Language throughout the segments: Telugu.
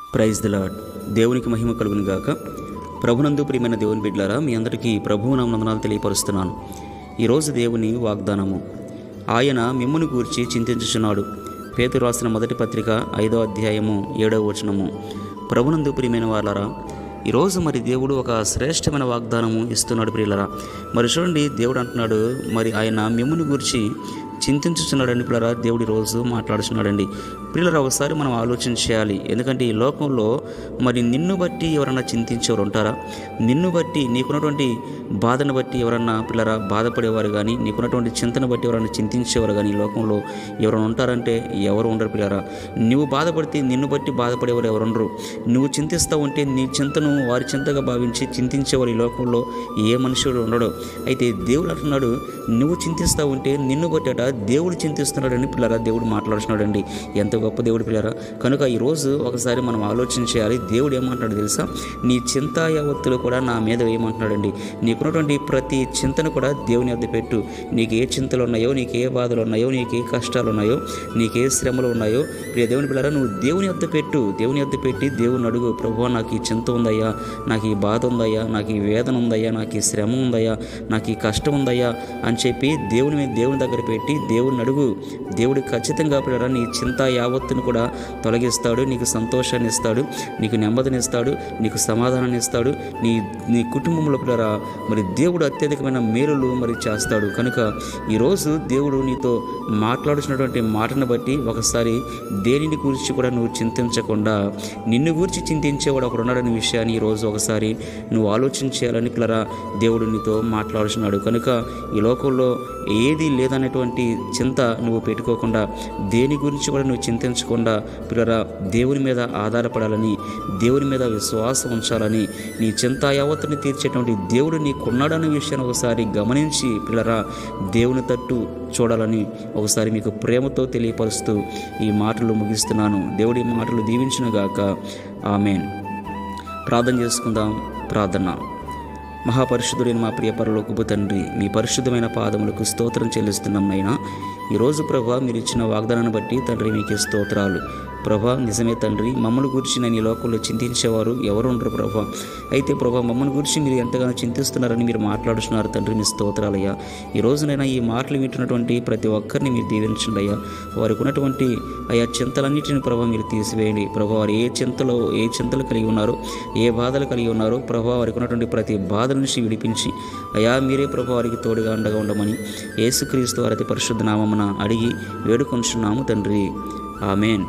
ప్రైజ్ ద లాడ్ దేవునికి మహిమ కలుగును గాక ప్రభునందు ప్రియమైన దేవుని బిడ్డలారా మీ అందరికీ ప్రభువు నామనందనాలు తెలియపరుస్తున్నాను ఈరోజు దేవుని వాగ్దానము ఆయన మిమ్మును గూర్చి చింతించుచున్నాడు పేతురు రాసిన మొదటి పత్రిక ఐదో అధ్యాయము ఏడవ వచనము ప్రభునందు ప్రియమైన వాళ్ళరా ఈరోజు మరి దేవుడు ఒక శ్రేష్టమైన వాగ్దానము ఇస్తున్నాడు ప్రియులరా మరి చూడండి దేవుడు అంటున్నాడు మరి ఆయన మిమ్ముని గురించి చింతించుచున్నాడండి పిల్లరా దేవుడి రోజు మాట్లాడుచున్నాడండి పిల్లరా ఒకసారి మనం ఆలోచన చేయాలి ఎందుకంటే ఈ లోకంలో మరి నిన్ను బట్టి ఎవరన్నా చింతించేవారు ఉంటారా నిన్ను బట్టి నీకున్నటువంటి బాధను బట్టి ఎవరన్నా పిల్లరా బాధపడేవారు కానీ నీకున్నటువంటి చింతను బట్టి ఎవరన్నా చింతించేవారు కానీ ఈ లోకంలో ఎవరైనా ఉంటారంటే ఎవరు ఉండరు పిల్లరా నువ్వు బాధపడితే నిన్ను బట్టి బాధపడేవారు ఎవరు ఉండరు నువ్వు చింతిస్తూ ఉంటే నీ చింతను వారి చింతగా భావించి చింతించేవారు ఈ లోకంలో ఏ మనుషుడు ఉండడు అయితే దేవుడు అంటున్నాడు నువ్వు చింతిస్తూ ఉంటే నిన్ను బట్టట దేవుడు చింతిస్తున్నాడని పిల్లరా దేవుడు మాట్లాడుతున్నాడండి ఎంత గొప్ప దేవుడు పిల్లరా కనుక ఈరోజు ఒకసారి మనం ఆలోచన చేయాలి దేవుడు ఏమంటున్నాడు తెలుసా నీ చింత యావత్తులు కూడా నా మీద వేయమంటున్నాడండి నీకున్నటువంటి ప్రతి చింతను కూడా దేవుని వద్ద పెట్టు నీకు ఏ చింతలు ఉన్నాయో నీకు ఏ బాధలు ఉన్నాయో నీకు ఏ కష్టాలు ఉన్నాయో నీకు ఏ శ్రమలు ఉన్నాయో ప్రియ దేవుని పిల్లరా నువ్వు దేవుని వద్ద పెట్టు దేవుని వద్ద పెట్టి దేవుని అడుగు ప్రభు నాకు ఈ చింత ఉందయ్యా నాకు ఈ బాధ ఉందయ్యా నాకు ఈ వేదన ఉందయ్యా నాకు ఈ శ్రమ ఉందయ్యా నాకు ఈ కష్టం ఉందయ్యా అని చెప్పి దేవుని మీద దేవుని దగ్గర పెట్టి దేవుని అడుగు దేవుడు ఖచ్చితంగా పిల్లరా నీ చింత యావత్తును కూడా తొలగిస్తాడు నీకు సంతోషాన్ని ఇస్తాడు నీకు నెమ్మదిని ఇస్తాడు నీకు సమాధానాన్ని ఇస్తాడు నీ నీ కుటుంబంలో పిల్లరా మరి దేవుడు అత్యధికమైన మేలులు మరి చేస్తాడు కనుక ఈరోజు దేవుడు నీతో మాట్లాడుతున్నటువంటి మాటను బట్టి ఒకసారి దేనిని గురించి కూడా నువ్వు చింతించకుండా నిన్ను గురించి చింతించేవాడు ఒకడు ఉన్నాడనే విషయాన్ని ఈరోజు ఒకసారి నువ్వు ఆలోచన చేయాలని పిల్లరా దేవుడు నీతో మాట్లాడుతున్నాడు కనుక ఈ లోకంలో ఏది లేదనేటువంటి చింత నువ్వు పెట్టుకోకుండా దేని గురించి కూడా నువ్వు చింతించకుండా పిల్లరా దేవుని మీద ఆధారపడాలని దేవుని మీద విశ్వాసం ఉంచాలని నీ చింత యావత్తుని తీర్చేటువంటి దేవుడు నీకున్నాడనే విషయాన్ని ఒకసారి గమనించి పిల్లరా దేవుని తట్టు చూడాలని ఒకసారి మీకు ప్రేమతో తెలియపరుస్తూ ఈ మాటలు ముగిస్తున్నాను దేవుడి మాటలు దీవించునుగాక ఆమెన్ ప్రార్థన చేసుకుందాం ప్రార్థన మహాపరిశుద్ధుడైన మా ప్రియ పరలోకపు తండ్రి మీ పరిశుద్ధమైన పాదములకు స్తోత్రం చెల్లిస్తున్నాం నైనా ఈరోజు ప్రభా మీరు ఇచ్చిన వాగ్దానాన్ని బట్టి తండ్రి మీకు స్తోత్రాలు ప్రభా నిజమే తండ్రి మమ్మల్ని గురించి నేను ఈ లోకంలో చింతించేవారు ఎవరు ఉండరు ప్రభా అయితే ప్రభా మమ్మల్ని గురించి మీరు ఎంతగానో చింతిస్తున్నారని మీరు మాట్లాడుతున్నారు తండ్రి మీ స్తోత్రాలయ్యా ఈ రోజునైనా ఈ మాటలు వింటున్నటువంటి ప్రతి ఒక్కరిని మీరు దీవించండి అయ్యా వారికి ఉన్నటువంటి అయ్యా చింతలన్నిటిని ప్రభా మీరు తీసివేయండి ప్రభా వారు ఏ చింతలో ఏ చింతలు కలిగి ఉన్నారో ఏ బాధలు కలిగి ఉన్నారో ప్రభా వారికి ఉన్నటువంటి ప్రతి బాధ నుంచి విడిపించి అయా మీరే ప్రభా వారికి తోడుగా ఉండగా ఉండమని యేసుక్రీస్తు వారి అతి పరిశుద్ధ నామమున అడిగి వేడుకొంచున్నాము తండ్రి ఆమెన్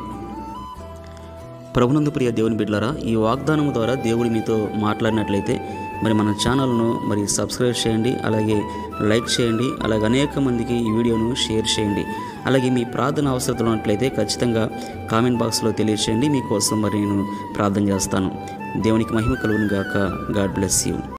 ప్రభునందు ప్రియ దేవుని బిడ్డలారా ఈ వాగ్దానం ద్వారా దేవుడు మీతో మాట్లాడినట్లయితే మరి మన ఛానల్ను మరి సబ్స్క్రైబ్ చేయండి అలాగే లైక్ చేయండి అలాగే అనేక మందికి ఈ వీడియోను షేర్ చేయండి అలాగే మీ ప్రార్థన అవసరతలు ఉన్నట్లయితే ఖచ్చితంగా కామెంట్ బాక్స్లో తెలియచేయండి మీకోసం మరి నేను ప్రార్థన చేస్తాను దేవునికి మహిమ కలుగును గాక గాడ్ బ్లెస్ యూ